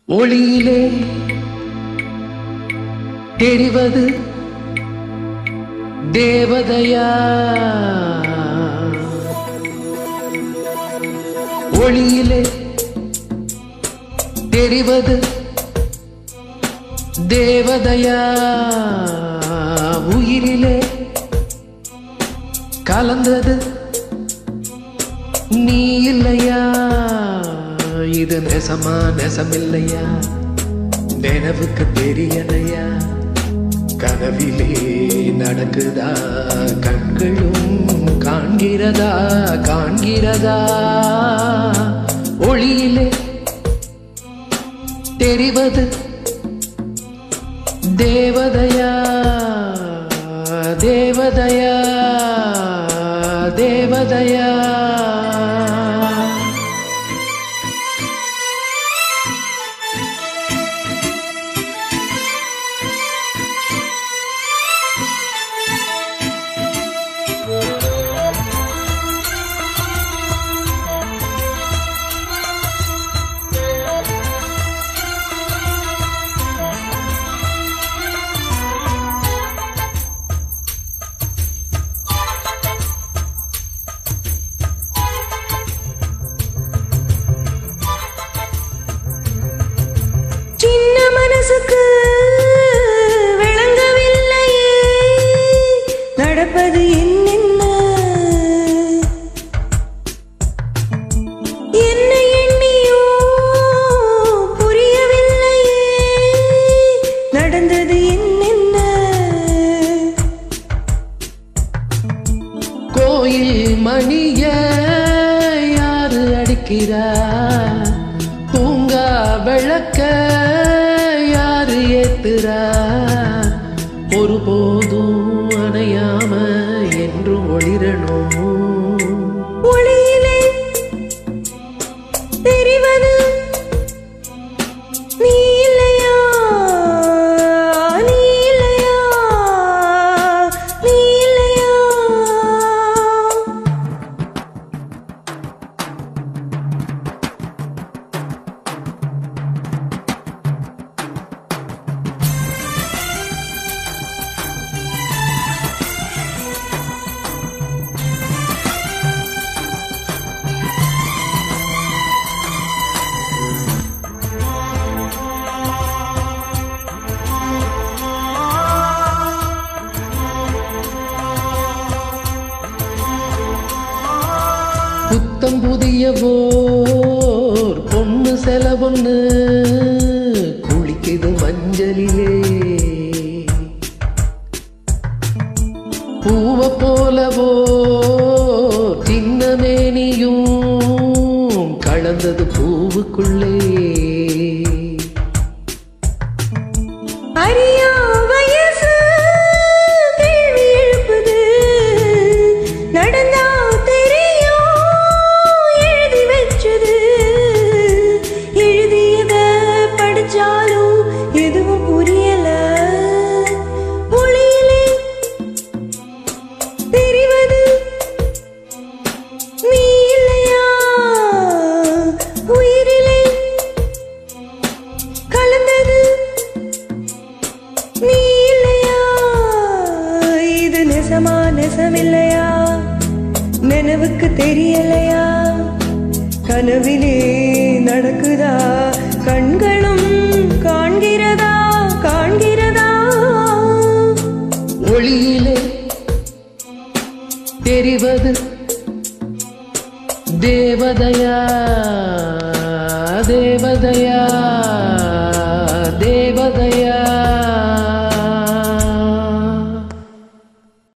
ஒளியிலே தெரிவது தேவதையா ஒளியிலே தெரிவது தேவதையா உயிரிலே கலந்தது நீ இல்லையா இது நெசமா நெசமில்லையா நினைவுக்கு தெரியலையா கனவிலே நடக்குதா கண்களும் காண்கிறதா காண்கிறதா ஒளியிலே தெரிவது தேவதையா தேவதையா தேவதையா சின்ன மனசுக்கு விளங்கவில்லையே நடப்பது என்னென்ன என்ன எண்ணியோ புரியவில்லையே நடந்தது என்னென்ன கோயில் மணிய யாரு அடிக்கிறா பூங்கா விளக்க யாரு ஏத்துறா ஒருபோதும் அணையாம என்று ஒளிரணும் ஒளியிலே தெரிவது நீ இல்லையா நீ இல்லையா நீ இல்லையா புத்தம் புதிய போர் பொண்ணு செலவொன்னு குளிக்குது மஞ்சளிலே பூவ போலவோ சின்ன மேனியும் கலந்தது பூவுக்குள்ளே அறியா வயசு கேள்வி எழுப்புது நடந்தா தெரியும் எழுதி வச்சது எழுதியத படிச்சாலும் எதுவும் புரியல ஒளியிலே தெரிவது நீ இல்லையா உயிரிலே கலந்தது நீ இல்லையா இது நெசமா நெசமில்லையா நினைவுக்கு தெரியலையா கனவிலே நடக்குதா கண்களும் காண்கிறதா காண்கிறதா ஒளியிலே தெரிவது தேவதையா தேவதையா